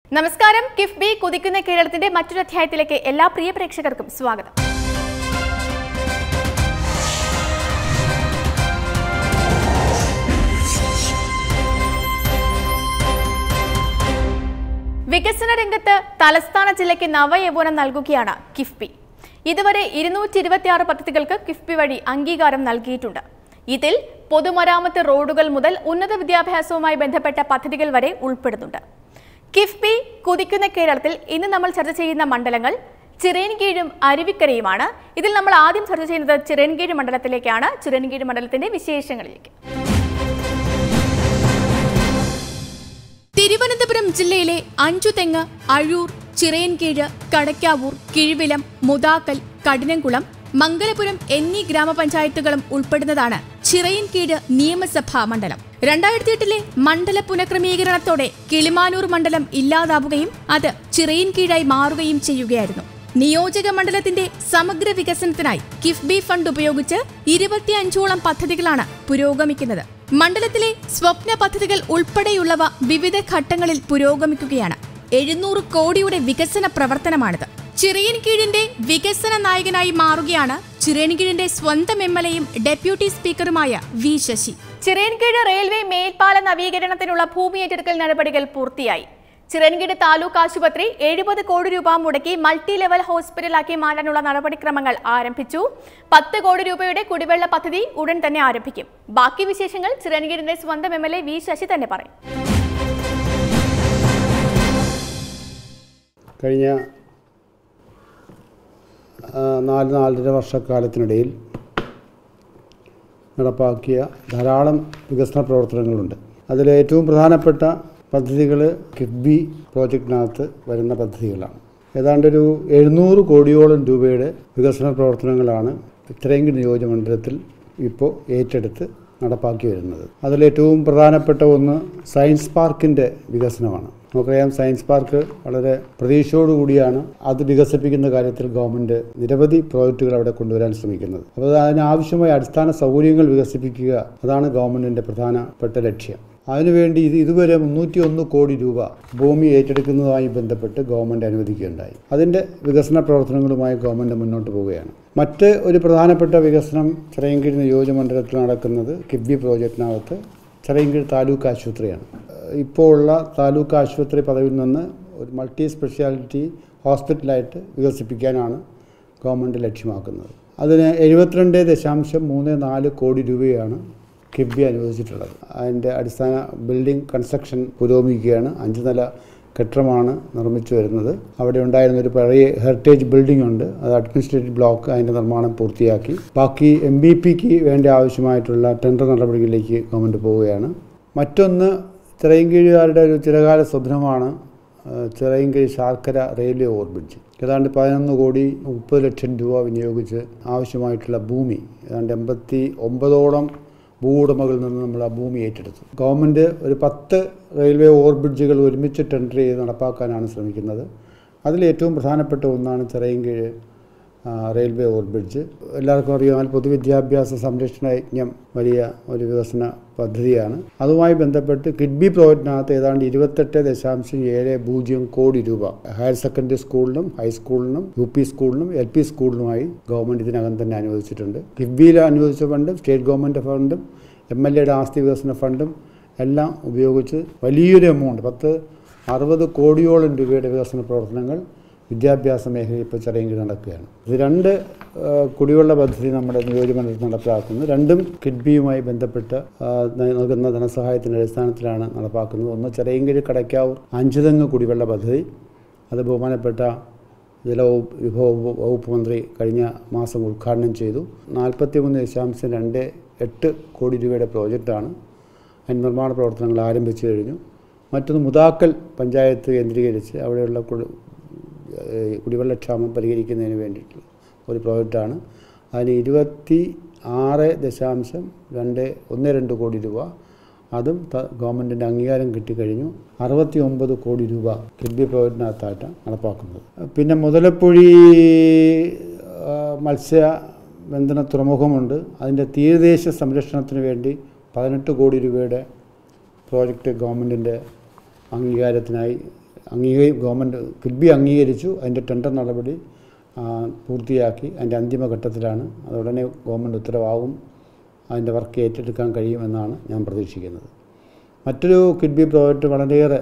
നമസ്കാരം കിഫ്ബി കുതിക്കുന്ന കേരളത്തിന്റെ മറ്റൊരു അധ്യായത്തിലേക്ക് എല്ലാ പ്രിയ പ്രേക്ഷകർക്കും സ്വാഗതം വികസന രംഗത്ത് തലസ്ഥാന ജില്ലയ്ക്ക് നവയൗവനം നൽകുകയാണ് കിഫ്ബി ഇതുവരെ ഇരുന്നൂറ്റി ഇരുപത്തിയാറ് പദ്ധതികൾക്ക് കിഫ്ബി വഴി അംഗീകാരം നൽകിയിട്ടുണ്ട് ഇതിൽ പൊതുമരാമത്ത് റോഡുകൾ മുതൽ ഉന്നത വിദ്യാഭ്യാസവുമായി ബന്ധപ്പെട്ട പദ്ധതികൾ വരെ ഉൾപ്പെടുന്നുണ്ട് കിഫ്ബി കുതിക്കുന്ന കേരളത്തിൽ ഇന്ന് നമ്മൾ ചർച്ച ചെയ്യുന്ന മണ്ഡലങ്ങൾ ചിറയൻകീഴും അരുവിക്കരയുമാണ് ഇതിൽ നമ്മൾ ആദ്യം ചർച്ച ചെയ്യുന്നത് ചിറയൻകീഴ് മണ്ഡലത്തിലേക്കാണ് ചിറയൻകീഴ് മണ്ഡലത്തിന്റെ വിശേഷങ്ങളിലേക്ക് തിരുവനന്തപുരം ജില്ലയിലെ അഞ്ചുതെങ്ങ് അഴൂർ ചിറയൻകീഴ് കടക്കാവൂർ കിഴുവിലം മുതാക്കൽ കഠിനംകുളം മംഗലപുരം എന്നീ ഗ്രാമപഞ്ചായത്തുകളും ഉൾപ്പെടുന്നതാണ് ചിറയൻകീഴ് നിയമസഭാ മണ്ഡലം രണ്ടായിരത്തി എട്ടിലെ മണ്ഡല പുനഃക്രമീകരണത്തോടെ കിളിമാനൂർ മണ്ഡലം ഇല്ലാതാവുകയും അത് ചിറയൻകീഴായി മാറുകയും ചെയ്യുകയായിരുന്നു നിയോജക മണ്ഡലത്തിന്റെ സമഗ്ര വികസനത്തിനായി കിഫ്ബി ഫണ്ട് ഉപയോഗിച്ച് ഇരുപത്തിയഞ്ചോളം പദ്ധതികളാണ് പുരോഗമിക്കുന്നത് മണ്ഡലത്തിലെ സ്വപ്ന പദ്ധതികൾ ഉൾപ്പെടെയുള്ളവ വിവിധ ഘട്ടങ്ങളിൽ പുരോഗമിക്കുകയാണ് എഴുന്നൂറ് കോടിയുടെ വികസന പ്രവർത്തനമാണിത് ചിറയൻകീഴിന്റെ വികസന നായകനായി മാറുകയാണ് ചിറയൻകീഴിന്റെ സ്വന്തം എം എൽ എയും ഡെപ്യൂട്ടി സ്പീക്കറുമായ വി ശശി ചിറയൻകീഴ് റെയിൽവേ മേൽപ്പാല നവീകരണത്തിനുള്ള ഭൂമി ഏറ്റെടുക്കൽ നടപടികൾ പൂർത്തിയായി ചിറയൻകീഴ് താലൂക്ക് ആശുപത്രി എഴുപത് കോടി രൂപ മുടക്കി മൾട്ടി ലെവൽ ഹോസ്പിറ്റലാക്കി മാറ്റാനുള്ള നടപടിക്രമങ്ങൾ ആരംഭിച്ചു പത്ത് കോടി രൂപയുടെ കുടിവെള്ള പദ്ധതി ഉടൻ തന്നെ ആരംഭിക്കും ബാക്കി വിശേഷങ്ങൾ ചിറയൻകീഴിന്റെ സ്വന്തം M L A V Sasi തന്നെ പറയും കഴിഞ്ഞ ആ, നാല് നാലര വർഷക്കാലത്തിനിടയിൽ നടപ്പാക്കിയ ധാരാളം വികസന പ്രവർത്തനങ്ങളുണ്ട് അതിൽ ഏറ്റവും പ്രധാനപ്പെട്ട പദ്ധതികൾ കിഫ്ബി പ്രോജക്റ്റിനകത്ത് വരുന്ന പദ്ധതികളാണ് ഏതാണ്ടൊരു എഴുന്നൂറ് കോടിയോളം രൂപയുടെ വികസന പ്രവർത്തനങ്ങളാണ് ഇത്രയെങ്കിലും നിയോജകമണ്ഡലത്തിൽ ഇപ്പോൾ ഏറ്റെടുത്ത് നടപ്പാക്കി വരുന്നത് അതിലേറ്റവും പ്രധാനപ്പെട്ട ഒന്ന് സയൻസ് പാർക്കിൻ്റെ വികസനമാണ് നമുക്കറിയാം സയൻസ് പാർക്ക് വളരെ പ്രതീക്ഷയോടുകൂടിയാണ് അത് വികസിപ്പിക്കുന്ന കാര്യത്തിൽ ഗവൺമെൻറ് നിരവധി പ്രോജക്റ്റുകൾ അവിടെ കൊണ്ടുവരാൻ ശ്രമിക്കുന്നത് അപ്പോൾ അതിനാവശ്യമായ അടിസ്ഥാന സൗകര്യങ്ങൾ വികസിപ്പിക്കുക അതാണ് ഗവൺമെൻറ്റിൻ്റെ പ്രധാനപ്പെട്ട ലക്ഷ്യം അതിനുവേണ്ടി ഇത് ഇതുവരെ മുന്നൂറ്റി ഒന്ന് കോടി രൂപ ഭൂമി ഏറ്റെടുക്കുന്നതുമായി ബന്ധപ്പെട്ട് ഗവൺമെൻറ് അനുവദിക്കുകയുണ്ടായി അതിൻ്റെ വികസന പ്രവർത്തനങ്ങളുമായി ഗവൺമെൻറ് മുന്നോട്ട് പോവുകയാണ് മറ്റ് ഒരു പ്രധാനപ്പെട്ട വികസനം ചിറയൻകീഴ് നിയോജകമണ്ഡലത്തിൽ നടക്കുന്നത് കിബി പ്രോജക്റ്റിനകത്ത് ചിറയൻകീഴ് താലൂക്ക് ആശുപത്രിയാണ് ഇപ്പോൾ ഉള്ള താലൂക്ക് ആശുപത്രി പദവിയിൽ നിന്ന് ഒരു മൾട്ടി സ്പെഷ്യാലിറ്റി ഹോസ്പിറ്റലായിട്ട് വികസിപ്പിക്കാനാണ് ഗവൺമെൻറ് ലക്ഷ്യമാക്കുന്നത് അതിന് എഴുപത്തിരണ്ട് ദശാംശം മൂന്ന് നാല് കോടി രൂപയാണ് കിബി അനുവദിച്ചിട്ടുള്ളത് അതിൻ്റെ അടിസ്ഥാന ബിൽഡിംഗ് കൺസ്ട്രക്ഷൻ പുരോഗമിക്കുകയാണ് അഞ്ച് നില കെട്ടിടമാണ് നിർമ്മിച്ചു വരുന്നത് അവിടെ ഉണ്ടായിരുന്ന ഒരു പഴയ ഹെറിറ്റേജ് ബിൽഡിംഗ് ഉണ്ട് അത് അഡ്മിനിസ്ട്രേറ്റീവ് ബ്ലോക്ക് അതിൻ്റെ നിർമ്മാണം പൂർത്തിയാക്കി ബാക്കി എം ബി പിക്ക് വേണ്ടി ആവശ്യമായിട്ടുള്ള ടെൻഡർ നടപടികളിലേക്ക് ഗവൺമെൻറ് പോവുകയാണ് മറ്റൊന്ന് ചിറയൻകീഴുകാരുടെ ഒരു ചിരകാല സ്വപ്നമാണ് ആ, ചിറയൻകീഴ് ശാർക്കര റെയിൽവേ ഓവർബ്രിഡ്ജ് ഏതാണ്ട് പതിനൊന്ന് കോടി മുപ്പത് ലക്ഷം രൂപ വിനിയോഗിച്ച് ആവശ്യമായിട്ടുള്ള ഭൂമി ഏതാണ്ട് എൺപത്തി ഒമ്പതോളം ഭൂ ഉടമകളിൽ നിന്ന് നമ്മൾ ആ ഭൂമി ഏറ്റെടുത്തു ഗവൺമെൻറ് ഒരു പത്ത് റെയിൽവേ ഓവർബ്രിഡ്ജുകൾ ഒരുമിച്ച് ടെൻഡർ ചെയ്ത് നടപ്പാക്കാനാണ് ശ്രമിക്കുന്നത് അതിൽ ഏറ്റവും പ്രധാനപ്പെട്ട ഒന്നാണ് ചിറയൻകീഴ് ആ, റെയിൽവേ ഓവർബ്രിഡ്ജ് എല്ലാവർക്കും അറിയാം പൊതുവിദ്യാഭ്യാസ സംരക്ഷണ യജ്ഞം വലിയ ഒരു വികസന പദ്ധതിയാണ് അതുമായി ബന്ധപ്പെട്ട് കിഡ്ബി പ്രോജക്റ്റിനകത്ത് ഏതാണ്ട് ഇരുപത്തെട്ട് ദശാംശം ഏഴ് പൂജ്യം കോടി രൂപ ഹയർ സെക്കൻഡറി സ്കൂളിനും ഹൈസ്കൂളിനും യു പി സ്കൂളിനും എൽ പി സ്കൂളിനുമായി ഗവൺമെൻറ് ഇതിനകം തന്നെ അനുവദിച്ചിട്ടുണ്ട് കിഡ്ബിയിൽ അനുവദിച്ച ഫണ്ടും സ്റ്റേറ്റ് ഗവൺമെൻറ് ഫണ്ടും എം എൽ എയുടെ ആസ്തി വികസന ഫണ്ടും എല്ലാം ഉപയോഗിച്ച് വലിയൊരു എമൗണ്ട് പത്ത് അറുപത് കോടിയോളം രൂപയുടെ വികസന പ്രവർത്തനങ്ങൾ വിദ്യാഭ്യാസ മേഖലയിൽ ഇപ്പോൾ ചിറയെങ്കിൽ നടക്കുകയാണ് ഇത് രണ്ട് ആ, കുടിവെള്ള പദ്ധതി നമ്മുടെ നിയോജകമണ്ഡലത്തിൽ നടപ്പാക്കുന്നു രണ്ടും കിഡ്ബിയുമായി ബന്ധപ്പെട്ട് ആ, നൽകുന്ന ധനസഹായത്തിൻ്റെ അടിസ്ഥാനത്തിലാണ് നടപ്പാക്കുന്നത് ഒന്ന് ചിറയൻകീഴ് കടയ്ക്കാവൂർ അഞ്ചുതെങ്ങ് കുടിവെള്ള പദ്ധതി അത് ബഹുമാനപ്പെട്ട ജലവകുപ്പ് വിഭവ വകുപ്പ് മന്ത്രി കഴിഞ്ഞ മാസം ഉദ്ഘാടനം ചെയ്തു നാൽപ്പത്തി മൂന്ന് ദശാംശം രണ്ട് എട്ട് കോടി രൂപയുടെ പ്രോജക്റ്റാണ് അതിന് നിർമ്മാണ പ്രവർത്തനങ്ങൾ ആരംഭിച്ചു കഴിഞ്ഞു മറ്റൊന്ന് മുതാക്കൽ പഞ്ചായത്ത് കേന്ദ്രീകരിച്ച് അവിടെയുള്ള കുടി- ഏഹ് കുടിവെള്ളക്ഷാമം പരിഹരിക്കുന്നതിന് വേണ്ടിയിട്ടുള്ള ഒരു പ്രോജക്റ്റാണ് അതിന് ഇരുപത്തി ആറ് ദശാംശം രണ്ട് ഒന്ന് രണ്ട് കോടി രൂപ അതും ത- ഗവൺമെൻറ്റിൻ്റെ അംഗീകാരം കിട്ടിക്കഴിഞ്ഞു അറുപത്തി ഒമ്പത് കോടി രൂപ കിഡ്ബി പ്രോജക്റ്റിനകത്തായിട്ട് നടപ്പാക്കുന്നത് പിന്നെ മുതലപ്പുഴി ആ, മത്സ്യബന്ധന തുറമുഖമുണ്ട് അതിൻ്റെ തീരദേശ സംരക്ഷണത്തിന് വേണ്ടി പതിനെട്ട് കോടി രൂപയുടെ പ്രോജക്റ്റ് ഗവൺമെൻറ്റിൻ്റെ അംഗീകാരത്തിനായി അംഗീകരി ഗവൺമെൻറ് കിഡ്ബി അംഗീകരിച്ചു അതിൻ്റെ ടെൻഡർ നടപടി ആ, പൂർത്തിയാക്കി അതിൻ്റെ അന്തിമഘട്ടത്തിലാണ് അത് ഉടനെ ഗവൺമെൻറ് ഉത്തരവാകും അതിൻ്റെ വർക്ക് ഏറ്റെടുക്കാൻ കഴിയുമെന്നാണ് ഞാൻ പ്രതീക്ഷിക്കുന്നത് മറ്റൊരു കിഡ്ബി പ്രോജക്റ്റ് വളരെയേറെ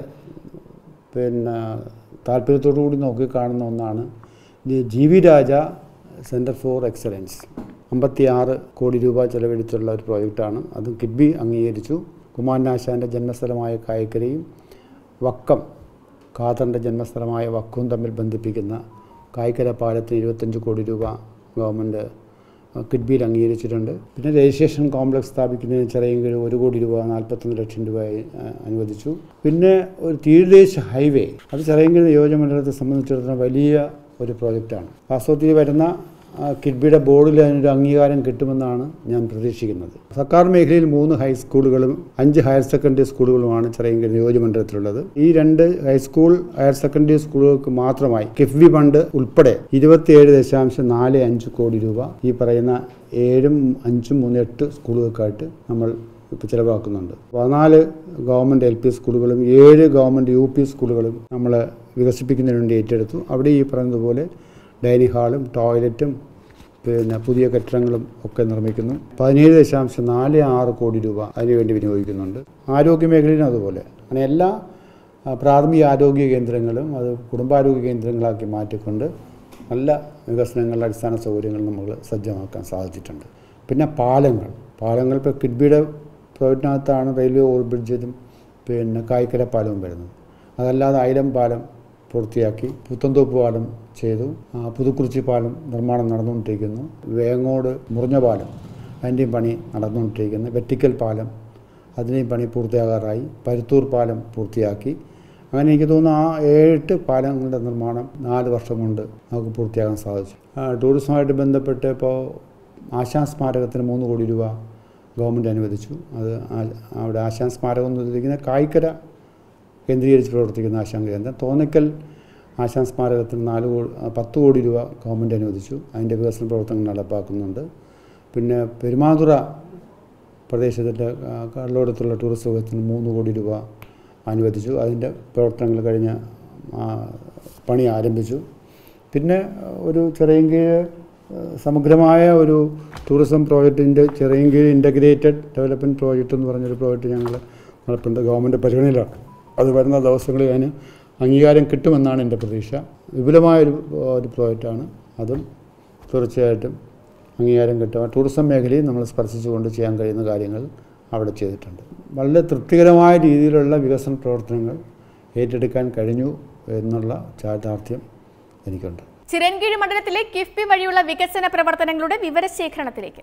പിന്നെ താല്പര്യത്തോടു കൂടി നോക്കിക്കാണുന്ന ഒന്നാണ് ഇത് G V Raja centre for excellence അമ്പത്തിയാറ് കോടി രൂപ ചെലവഴിച്ചുള്ള ഒരു പ്രോജക്റ്റാണ് അത് കിഡ്ബി അംഗീകരിച്ചു കുമാരനാശാൻ്റെ ജന്മസ്ഥലമായ കായക്കരയും വക്കം ഖാദറിൻ്റെ ജന്മസ്ഥലമായ വക്കവും തമ്മിൽ ബന്ധിപ്പിക്കുന്ന കായ്ക്കര പാലത്തിന് ഇരുപത്തഞ്ച് കോടി രൂപ ഗവൺമെൻറ് കിഡ്ബിയിൽ അംഗീകരിച്ചിട്ടുണ്ട് പിന്നെ രജിസ്ട്രേഷൻ കോംപ്ലക്സ് സ്ഥാപിക്കുന്നതിന് ചെറിയ ഒരു കോടി രൂപ നാൽപ്പത്തൊന്ന് ലക്ഷം രൂപ ആ, അനുവദിച്ചു പിന്നെ ഒരു തീരദേശ ഹൈവേ അത് ചെറിയങ്കിഴ് നിയോജകമണ്ഡലത്തെ സംബന്ധിച്ചിടത്തോളം വലിയ ഒരു പ്രോജക്റ്റാണ് വാസ്തവത്തിൽ വരുന്ന ആ, കിഡ്ബിയുടെ ബോർഡിൽ അതിനൊരു അംഗീകാരം കിട്ടുമെന്നാണ് ഞാൻ പ്രതീക്ഷിക്കുന്നത് സർക്കാർ മേഖലയിൽ മൂന്ന് ഹൈസ്കൂളുകളും അഞ്ച് ഹയർ സെക്കൻഡറി സ്കൂളുകളുമാണ് ചെറിയങ്കിഴ് നിയോജകമണ്ഡലത്തിലുള്ളത് ഈ രണ്ട് ഹൈസ്കൂൾ ഹയർ സെക്കൻഡറി സ്കൂളുകൾക്ക് മാത്രമായി കിഫ്ബി ഫണ്ട് ഉൾപ്പെടെ ഇരുപത്തിയേഴ് ദശാംശം നാല് അഞ്ച് കോടി രൂപ ഈ പറയുന്ന ഏഴും അഞ്ചും മൂന്ന് എട്ട് സ്കൂളുകൾക്കായിട്ട് നമ്മൾ ഇപ്പോൾ ചിലവാക്കുന്നുണ്ട് പതിനാല് ഗവൺമെൻറ് എൽ പി സ്കൂളുകളും ഏഴ് ഗവൺമെൻറ് യു പി സ്കൂളുകളും നമ്മൾ വികസിപ്പിക്കുന്നതിന് വേണ്ടി ഏറ്റെടുത്തു അവിടെ ഈ പറയുന്നതുപോലെ ഡൈനിങ് ഹാളും ടോയ്ലറ്റും പിന്നെ പുതിയ കെട്ടിടങ്ങളും ഒക്കെ നിർമ്മിക്കുന്നു പതിനേഴ് ദശാംശം നാല് ആറ് കോടി രൂപ അതിനുവേണ്ടി വിനിയോഗിക്കുന്നുണ്ട് ആരോഗ്യ മേഖലയിലും അതുപോലെ അങ്ങനെ എല്ലാ ആ, പ്രാഥമിക ആരോഗ്യ കേന്ദ്രങ്ങളും അത് കുടുംബാരോഗ്യ കേന്ദ്രങ്ങളാക്കി മാറ്റിക്കൊണ്ട് നല്ല വികസനങ്ങളുടെ അടിസ്ഥാന സൗകര്യങ്ങൾ നമ്മൾ സജ്ജമാക്കാൻ സാധിച്ചിട്ടുണ്ട് പിന്നെ പാലങ്ങൾ പാലങ്ങൾ ഇപ്പോൾ കിഡ്ബിയുടെ പ്രോജക്റ്റിനകത്താണ് റെയിൽവേ ഓവർ ബ്രിഡ്ജും പിന്നെ കായ്ക്കര പാലവും വരുന്നത് അതല്ലാതെ ഐലം പാലം പൂർത്തിയാക്കി പുത്തൻതോപ്പ് പാലം ചെയ്തു ആ, പുതുക്കുറിച്ചി പാലം നിർമ്മാണം നടന്നുകൊണ്ടിരിക്കുന്നു വേങ്ങോട് മുറിഞ്ഞ പാലം അതിൻ്റെയും പണി നടന്നുകൊണ്ടിരിക്കുന്നു വെറ്റിക്കൽ പാലം അതിൻ്റെയും പണി പൂർത്തിയാകാറായി പരുത്തൂർ പാലം പൂർത്തിയാക്കി അങ്ങനെ എനിക്ക് തോന്നുന്നു ആ ഏഴെട്ട് പാലങ്ങളുടെ നിർമ്മാണം നാല് വർഷം കൊണ്ട് നമുക്ക് പൂർത്തിയാക്കാൻ സാധിച്ചു ആ, ടൂറിസവുമായിട്ട് ബന്ധപ്പെട്ട് ഇപ്പോൾ ആശാ സ്മാരകത്തിന് മൂന്ന് കോടി രൂപ ഗവൺമെൻറ് അനുവദിച്ചു അത് ആ- അവിടെ ആശാൻ സ്മാരകം എന്ന് ഉദ്ദേശിക്കുന്ന കായ്ക്കര കേന്ദ്രീകരിച്ച് പ്രവർത്തിക്കുന്ന ആശാൻ കേന്ദ്രം തോന്നക്കൽ ആശാൻ സ്മാരകത്തിന് നാല് കോടി ആ, പത്ത് കോടി രൂപ ഗവൺമെൻറ് അനുവദിച്ചു അതിൻ്റെ വികസന പ്രവർത്തനങ്ങൾ നടപ്പാക്കുന്നുണ്ട് പിന്നെ പെരുമാതുറ പ്രദേശത്തിൻ്റെ ആ, കള്ളോടത്തുള്ള ടൂറിസ്റ്റ് വകുപ്പിന് മൂന്ന് കോടി രൂപ അനുവദിച്ചു അതിൻ്റെ പ്രവർത്തനങ്ങൾ കഴിഞ്ഞ് ആ, പണി ആരംഭിച്ചു പിന്നെ ഒരു ചെറിയങ്കീഴ് സമഗ്രമായ ഒരു ടൂറിസം പ്രോജക്റ്റിൻ്റെ ചെറിയങ്കീഴ് ഇൻ്റഗ്രേറ്റഡ് ഡെവലപ്മെൻറ്റ് പ്രോജക്റ്റ് എന്ന് പറഞ്ഞൊരു പ്രോജക്റ്റ് ഞങ്ങൾ നടത്തുന്നുണ്ട് ഗവൺമെൻറ് പരിഗണനയിലാണ് അത് വരുന്ന ദിവസങ്ങളിൽ അതിന് അംഗീകാരം കിട്ടുമെന്നാണ് എൻ്റെ പ്രതീക്ഷ വിപുലമായൊരു ഒരു പ്രോജക്റ്റാണ് അതും തീർച്ചയായിട്ടും അംഗീകാരം കിട്ടും ആ ടൂറിസം മേഖലയിൽ നമ്മൾ സ്പർശിച്ചുകൊണ്ട് ചെയ്യാൻ കഴിയുന്ന കാര്യങ്ങൾ അവിടെ ചെയ്തിട്ടുണ്ട് വളരെ തൃപ്തികരമായ രീതിയിലുള്ള വികസന പ്രവർത്തനങ്ങൾ ഏറ്റെടുക്കാൻ കഴിഞ്ഞു എന്നുള്ള ചാരിതാർത്ഥ്യം എനിക്കുണ്ട് ചിറൻകീഴ് മണ്ഡലത്തിലെ കിഫ്ബി വഴിയുള്ള വികസന പ്രവർത്തനങ്ങളുടെ വിവരശേഖരണത്തിലേക്ക്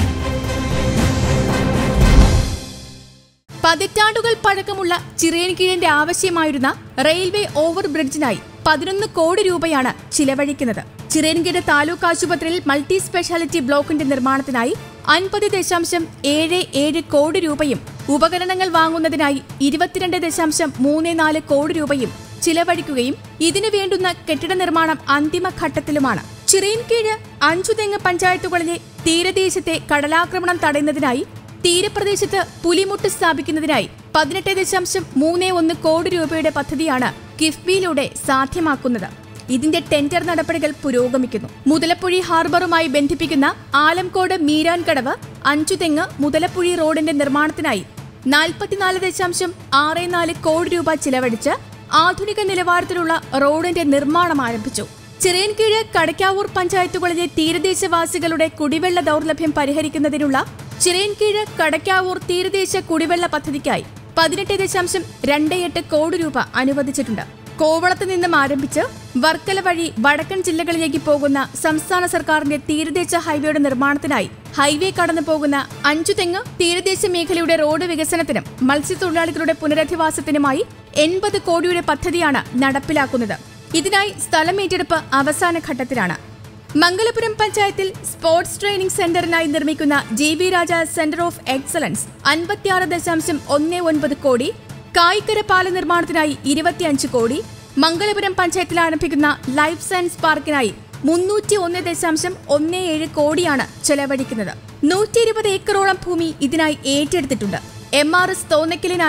പതിറ്റാണ്ടുകൾ പഴക്കമുള്ള ചിറയൻകീഴിന്റെ ആവശ്യമായിരുന്ന റെയിൽവേ ഓവർ ബ്രിഡ്ജിനായി പതിനൊന്ന് കോടി രൂപയാണ് ചിലവഴിക്കുന്നത് ചിറയൻകീഴ് താലൂക്ക് ആശുപത്രിയിൽ മൾട്ടി സ്പെഷ്യാലിറ്റി ബ്ലോക്കിന്റെ നിർമ്മാണത്തിനായി അൻപത് ദശാംശം ഏഴ് ഏഴ് കോടി രൂപയും ഉപകരണങ്ങൾ വാങ്ങുന്നതിനായി ഇരുപത്തിരണ്ട് ദശാംശം മൂന്ന് നാല് കോടി രൂപയും ചിലവഴിക്കുകയും ഇതിനു വേണ്ടുന്ന കെട്ടിട നിർമ്മാണം അന്തിമഘട്ടത്തിലുമാണ് ചിറയൻകീഴ് അഞ്ചുതെങ്ങ് പഞ്ചായത്തുകളിലെ തീരദേശത്തെ കടലാക്രമണം തടയുന്നതിനായി തീരപ്രദേശത്ത് പുലിമുട്ട് സ്ഥാപിക്കുന്നതിനായി പതിനെട്ട് ദശാംശം മൂന്ന് ഒന്ന് കോടി രൂപയുടെ പദ്ധതിയാണ് കിഫ്ബിയിലൂടെ സാധ്യമാക്കുന്നത് ഇതിന്റെ ടെൻഡർ നടപടികൾ പുരോഗമിക്കുന്നു മുതലപ്പുഴി ഹാർബറുമായി ബന്ധിപ്പിക്കുന്ന ആലംകോട് മീരാൻകടവ് അഞ്ചുതെങ്ങ് മുതലപ്പുഴി റോഡിന്റെ നിർമ്മാണത്തിനായി നാൽപ്പത്തിനാല് ദശാംശം ആറ് നാല് കോടി രൂപ ചിലവഴിച്ച് ആധുനിക നിലവാരത്തിലുള്ള റോഡിന്റെ നിർമ്മാണം ആരംഭിച്ചു ചിറയൻകീഴ് കടക്കാവൂർ പഞ്ചായത്തുകളിലെ തീരദേശവാസികളുടെ കുടിവെള്ള ദൗർലഭ്യം പരിഹരിക്കുന്നതിനുള്ള ചിറയൻകീഴ് കടക്കാവൂർ തീരദേശ കുടിവെള്ള പദ്ധതിക്കായി പതിനെട്ട് ദശാംശം രണ്ട് എട്ട് കോടി രൂപ അനുവദിച്ചിട്ടുണ്ട് കോവളത്ത് നിന്നും ആരംഭിച്ച് വർക്കല വഴി വടക്കൻ ജില്ലകളിലേക്ക് പോകുന്ന സംസ്ഥാന സർക്കാരിന്റെ തീരദേശ ഹൈവേയുടെ നിർമ്മാണത്തിനായി ഹൈവേ കടന്നു പോകുന്ന അഞ്ചുതെങ്ങ് തീരദേശ മേഖലയുടെ റോഡ് വികസനത്തിനും മത്സ്യത്തൊഴിലാളികളുടെ പുനരധിവാസത്തിനുമായി എൺപത് കോടിയുടെ പദ്ധതിയാണ് നടപ്പിലാക്കുന്നത് ഇതിനായി സ്ഥലം ഏറ്റെടുപ്പ് അവസാന ഘട്ടത്തിലാണ് മംഗലപുരം പഞ്ചായത്തിൽ സ്പോർട്സ് ട്രെയിനിംഗ് സെന്ററിനായി നിർമ്മിക്കുന്ന J V Raja centre of excellence അൻപത്തിയാറ് ദശാംശം ഒന്ന് ഒൻപത് കോടി കായിക്കര പാല നിർമ്മാണത്തിനായി ഇരുപത്തിയഞ്ച് കോടി മംഗലപുരം പഞ്ചായത്തിൽ ആരംഭിക്കുന്ന ലൈഫ് സയൻസ് പാർക്കിനായി മുന്നൂറ്റി ഒന്ന് ദശാംശം ഒന്ന് ഏഴ് കോടിയാണ് ചെലവഴിക്കുന്നത് നൂറ്റി ഇരുപത് ഏക്കറോളം ഭൂമി ഇതിനായി ഏറ്റെടുത്തിട്ടുണ്ട് എം ആർ എസ് തോന്നക്കലിനായി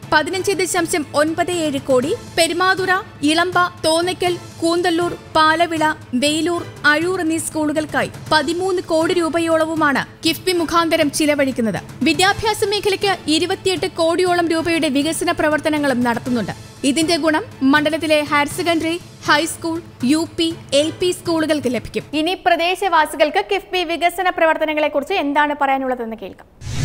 പതിനഞ്ച് ദശാംശം ഒൻപത് ഏഴ് കോടി പെരുമാതുറ ഇളമ്പ തോന്നയ്ക്കൽ കൂന്തല്ലൂർ പാലവിള വെയിലൂർ അഴൂർ എന്നീ സ്കൂളുകൾക്കായി പതിമൂന്ന് കോടി രൂപയോളവുമാണ് കിഫ്ബി മുഖാന്തരം ചിലവഴിക്കുന്നത് വിദ്യാഭ്യാസ മേഖലയ്ക്ക് ഇരുപത്തിയെട്ട് കോടിയോളം രൂപയുടെ വികസന പ്രവർത്തനങ്ങളും നടത്തുന്നുണ്ട് ഇതിന്റെ ഗുണം മണ്ഡലത്തിലെ higher secondary high school U P L P സ്കൂളുകൾക്ക് ലഭിക്കും ഇനി പ്രദേശവാസികൾക്ക് കിഫ്ബി വികസന പ്രവർത്തനങ്ങളെക്കുറിച്ച് എന്താണ് പറയാനുള്ളതെന്ന് കേൾക്കാം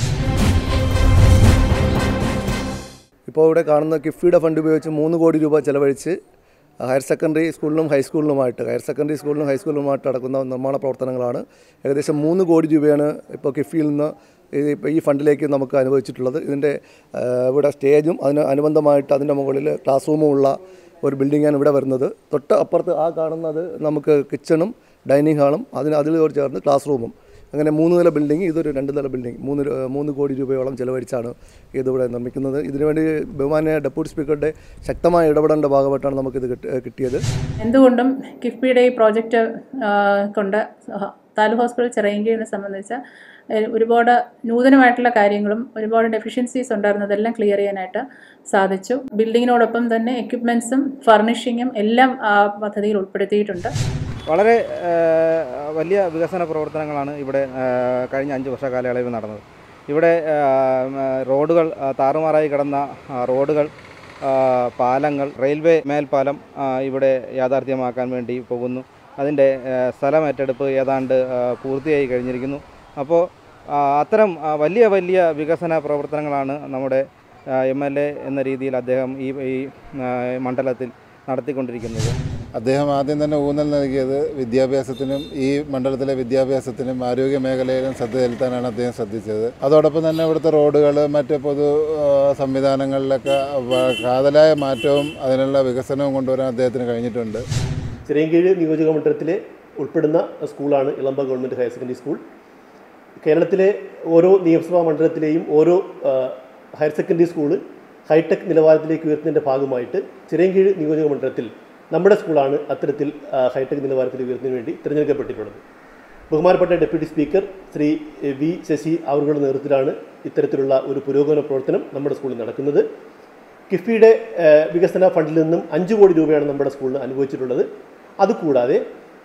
ഇപ്പോൾ ഇവിടെ കാണുന്ന കിഫ്ബിയുടെ ഫണ്ട് ഉപയോഗിച്ച് മൂന്ന് കോടി രൂപ ചെലവഴിച്ച് ഹയർ സെക്കൻഡറി സ്കൂളിലും ഹൈസ്കൂളിലുമായിട്ട് ഹയർ സെക്കൻഡറി സ്കൂളിലും ഹൈസ്കൂളിലുമായിട്ട് നടക്കുന്ന നിർമ്മാണ പ്രവർത്തനങ്ങളാണ് ഏകദേശം മൂന്ന് കോടി രൂപയാണ് ഇപ്പോൾ കിഫ്ബിയിൽ നിന്ന് ഇത് ഇപ്പോൾ ഈ ഫണ്ടിലേക്ക് നമുക്ക് അനുവദിച്ചിട്ടുള്ളത് ഇതിൻ്റെ ആ, ഇവിടെ സ്റ്റേജും അതിന് അനുബന്ധമായിട്ട് അതിൻ്റെ മുകളിൽ ക്ലാസ് റൂമും ഉള്ള ഒരു ബിൽഡിങ്ങാണ് ഇവിടെ വരുന്നത് തൊട്ട് അപ്പുറത്ത് ആ കാണുന്നത് നമുക്ക് കിച്ചണും ഡൈനിങ് ഹാളും അതിന് അതിലോട് ചേർന്ന് ക്ലാസ് റൂമും അങ്ങനെ മൂന്ന് നില ബിൽഡിംഗ് ഇതൊരു രണ്ട് നില ബിൽഡിംഗ് മൂന്ന് രു- മൂന്ന് കോടി രൂപയോളം ചെലവഴിച്ചാണ് ഇതിവിടെ നിർമ്മിക്കുന്നത് ഇതിനുവേണ്ടി ബഹുമാന്യ ഡെപ്യൂട്ടി സ്പീക്കറുടെ ശക്തമായ ഇടപെടലിൻ്റെ ഭാഗമായിട്ടാണ് നമുക്കിത് കിട്ടി- കിട്ടിയത് എന്തുകൊണ്ടും കിഫ്ബിയുടെ ഈ പ്രോജക്റ്റ് ആ, കൊണ്ട് ഹ- താലൂക്ക് ഹോസ്പിറ്റൽ ചിറയൻകീഴിനെ സംബന്ധിച്ച് ഏഹ്, ഒരുപാട് നൂതനമായിട്ടുള്ള കാര്യങ്ങളും ഒരുപാട് ഡെഫിഷ്യൻസീസ് ഉണ്ടായിരുന്നതെല്ലാം ക്ലിയർ ചെയ്യാനായിട്ട് സാധിച്ചു ബിൽഡിങ്ങിനോടൊപ്പം തന്നെ എക്യുപ്മെൻസും ഫർണിഷിങ്ങും എല്ലാം ആ പദ്ധതിയിൽ ഉൾപ്പെടുത്തിയിട്ടുണ്ട് വളരെ ആ, വലിയ വികസന പ്രവർത്തനങ്ങളാണ് ഇവിടെ ആ, കഴിഞ്ഞ അഞ്ച് വർഷ കാലയളവിൽ നടന്നത് ഇവിടെ ആ, ഉം, റോഡുകൾ ആ, താറുമാറായി കിടന്ന ആ, റോഡുകൾ ആ, പാലങ്ങൾ റെയിൽവേ മേൽപ്പാലം ആ, ഇവിടെ യാഥാർത്ഥ്യമാക്കാൻ വേണ്ടി പോകുന്നു അതിൻ്റെ ആ, സ്ഥലം ഏറ്റെടുപ്പ് ഏതാണ്ട് ആ, പൂർത്തിയായി കഴിഞ്ഞിരിക്കുന്നു അപ്പോൾ ആ, അത്തരം ആ, വലിയ വലിയ വികസന പ്രവർത്തനങ്ങളാണ് നമ്മുടെ എം എൽ എ എന്ന രീതിയിൽ അദ്ദേഹം ഈ ഈ ആ, മണ്ഡലത്തിൽ നടത്തിക്കൊണ്ടിരിക്കുന്നത് അദ്ദേഹം ആദ്യം തന്നെ ഊന്നൽ നൽകിയത് വിദ്യാഭ്യാസത്തിനും ഈ മണ്ഡലത്തിലെ വിദ്യാഭ്യാസത്തിനും ആരോഗ്യ മേഖലയിലും ശ്രദ്ധ ചെലുത്താനാണ് അദ്ദേഹം ശ്രദ്ധിച്ചത് അതോടൊപ്പം തന്നെ ഇവിടുത്തെ റോഡുകൾ മറ്റ് പൊതു ആ, സംവിധാനങ്ങളിലൊക്കെ വ- കാതലായ മാറ്റവും അതിനുള്ള വികസനവും കൊണ്ടുവരാൻ അദ്ദേഹത്തിന് കഴിഞ്ഞിട്ടുണ്ട് ചിറയൻകീഴ് നിയോജക മണ്ഡലത്തിലെ ഉൾപ്പെടുന്ന സ്കൂളാണ് Elamba government higher secondary school കേരളത്തിലെ ഓരോ നിയമസഭാ മണ്ഡലത്തിലെയും ഓരോ ആ, ഹയർ സെക്കൻഡറി സ്കൂള് ഹൈടെക് നിലവാരത്തിലേക്ക് ഉയർത്തുന്നതിൻ്റെ ഭാഗമായിട്ട് ചിറയൻകീഴ് നിയോജക മണ്ഡലത്തിൽ നമ്മുടെ സ്കൂളാണ് അത്തരത്തിൽ ആ, ഹൈടെക് നിലവാരത്തിൽ ഉയർത്തുന്നതിന് വേണ്ടി തിരഞ്ഞെടുക്കപ്പെട്ടിട്ടുള്ളത് ബഹുമാനപ്പെട്ട deputy speaker Shri A, V Sasi അവരുടെ നേതൃത്വത്തിലാണ് ഇത്തരത്തിലുള്ള ഒരു പുരോഗമന പ്രവർത്തനം നമ്മുടെ സ്കൂളിൽ നടക്കുന്നത് കിഫ്ബിയുടെ ഏഹ്, വികസന ഫണ്ടിൽ നിന്നും അഞ്ച് കോടി രൂപയാണ് നമ്മുടെ സ്കൂളിന് അനുഭവിച്ചിട്ടുള്ളത് അതുകൂടാതെ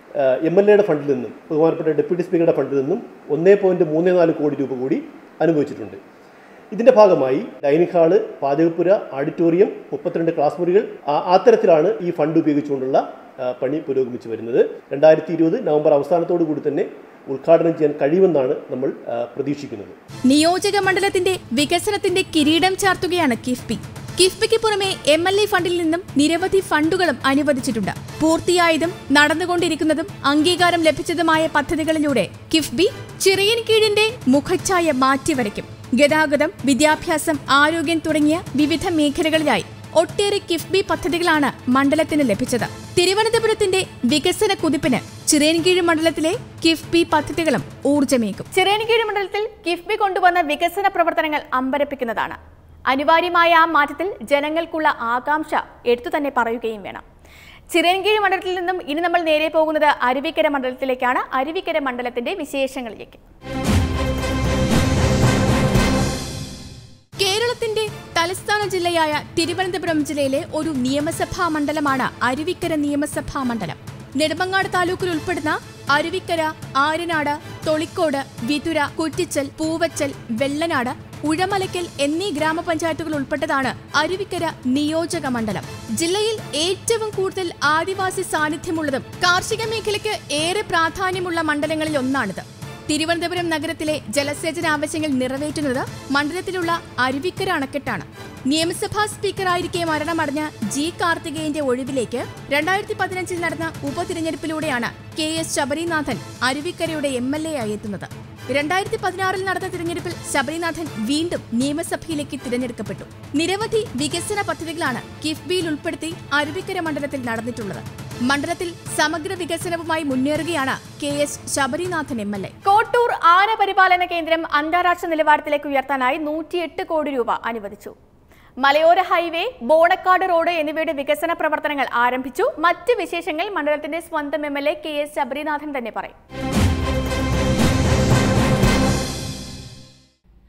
എം എൽ എയുടെ ഫണ്ടിൽ നിന്നും ബഹുമാനപ്പെട്ട ഡെപ്യൂട്ടി സ്പീക്കറുടെ ഫണ്ടിൽ നിന്നും ഒന്നേ പോയിൻറ്റ് മൂന്ന് നാല് കോടി രൂപ കൂടി അനുഭവിച്ചിട്ടുണ്ട് ഇതിൻ്റെ ഭാഗമായി ഡൈനിങ് ഹാള് പാചകപ്പുര ഓഡിറ്റോറിയം മുപ്പത്തിരണ്ട് ക്ലാസ് മുറികൾ ആ- അത്തരത്തിലാണ് ഈ ഫണ്ട് ഉപയോഗിച്ചുകൊണ്ടുള്ള ആ, പണി പുരോഗമിച്ചു വരുന്നത് രണ്ടായിരത്തി ഇരുപത് നവംബർ അവസാനത്തോടു കൂടി തന്നെ ഉദ്ഘാടനം ചെയ്യാൻ കഴിയുമെന്നാണ് നമ്മൾ ആ, പ്രതീക്ഷിക്കുന്നത് നിയോജക മണ്ഡലത്തിന്റെ വികസനത്തിന്റെ കിരീടം ചാർത്തുകയാണ് കിഫ്ബി കിഫ്ബിക്ക് പുറമെ എം എൽ എ ഫണ്ടിൽ നിന്നും നിരവധി ഫണ്ടുകളും അനുവദിച്ചിട്ടുണ്ട് പൂർത്തിയായതും നടന്നുകൊണ്ടിരിക്കുന്നതും അംഗീകാരം ലഭിച്ചതുമായ പദ്ധതികളിലൂടെ കിഫ്ബി ചിറയൻകീഴിന്റെ മുഖച്ഛായ മാറ്റിവരയ്ക്കും ഗതാഗതം വിദ്യാഭ്യാസം ആരോഗ്യം തുടങ്ങിയ വിവിധ മേഖലകളിലായി ഒട്ടേറെ കിഫ്ബി പദ്ധതികളാണ് മണ്ഡലത്തിന് ലഭിച്ചത് തിരുവനന്തപുരത്തിന്റെ വികസന കുതിപ്പിന് ചിറയൻകീഴ് മണ്ഡലത്തിലെ കിഫ്ബി പദ്ധതികളും ഊർജ്ജമേകും ചിറയൻകീഴ് മണ്ഡലത്തിൽ കിഫ്ബി കൊണ്ടുവന്ന വികസന പ്രവർത്തനങ്ങൾ അമ്പരപ്പിക്കുന്നതാണ് അനിവാര്യമായ ആ മാറ്റത്തിൽ ജനങ്ങൾക്കുള്ള ആകാംക്ഷ എടുത്തു തന്നെ പറയുകയും വേണം ചിറയൻകീഴ് മണ്ഡലത്തിൽ നിന്നും ഇനി നമ്മൾ നേരെ പോകുന്നത് അരുവിക്കര മണ്ഡലത്തിലേക്കാണ് അരുവിക്കര മണ്ഡലത്തിന്റെ വിശേഷങ്ങളിലേക്ക് കേരളത്തിന്റെ തലസ്ഥാന ജില്ലയായ തിരുവനന്തപുരം ജില്ലയിലെ ഒരു നിയമസഭാ മണ്ഡലമാണ് അരുവിക്കര നിയമസഭാ മണ്ഡലം നെടുമങ്ങാട് താലൂക്കിൽ ഉൾപ്പെടുന്ന അരുവിക്കര ആര്യനാട് തൊളിക്കോട് വിതുര കുറ്റിച്ചൽ പൂവച്ചൽ വെള്ളനാട് ഉഴമലയ്ക്കൽ എന്നീ ഗ്രാമപഞ്ചായത്തുകൾ ഉൾപ്പെട്ടതാണ് അരുവിക്കര നിയോജക മണ്ഡലം ജില്ലയിൽ ഏറ്റവും കൂടുതൽ ആദിവാസി സാന്നിധ്യമുള്ളതും കാർഷിക മേഖലയ്ക്ക് ഏറെ പ്രാധാന്യമുള്ള മണ്ഡലങ്ങളിൽ ഒന്നാണിത് തിരുവനന്തപുരം നഗരത്തിലെ ജലസേചന ആവശ്യങ്ങൾ നിറവേറ്റുന്നത് മണ്ഡലത്തിലുള്ള അരുവിക്കര അണക്കെട്ടാണ് നിയമസഭാ സ്പീക്കറായിരിക്കെ മരണമടഞ്ഞ ജി കാർത്തികേയന്റെ ഒഴിവിലേക്ക് രണ്ടായിരത്തി പതിനഞ്ചിൽ നടന്ന ഉപതിരഞ്ഞെടുപ്പിലൂടെയാണ് കെ എസ് ശബരിനാഥൻ അരുവിക്കരയുടെ എം എൽ എ ആയി എത്തുന്നത് രണ്ടായിരത്തി പതിനാറിൽ നടന്ന തിരഞ്ഞെടുപ്പിൽ ശബരിനാഥൻ വീണ്ടും നിയമസഭയിലേക്ക് തിരഞ്ഞെടുക്കപ്പെട്ടു നിരവധി വികസന പദ്ധതികളാണ് കിഫ്ബിയിൽ ഉൾപ്പെടുത്തി അരുവിക്കര മണ്ഡലത്തിൽ നടന്നിട്ടുള്ളത് മണ്ഡലത്തിൽ സമഗ്ര വികസനവുമായി മുന്നേറുകയാണ് K S Sabarinathan M L A Kottoor ആന പരിപാലന കേന്ദ്രം അന്താരാഷ്ട്ര നിലവാരത്തിലേക്ക് ഉയർത്താനായി നൂറ്റിയെട്ട് കോടി രൂപ അനുവദിച്ചു മലയോര ഹൈവേ ബോണക്കാട് റോഡ് എന്നിവയുടെ വികസന പ്രവർത്തനങ്ങൾ ആരംഭിച്ചു മറ്റ് വിശേഷങ്ങൾ മണ്ഡലത്തിന്റെ സ്വന്തം M L A K S Sabarinathan തന്നെ പറയും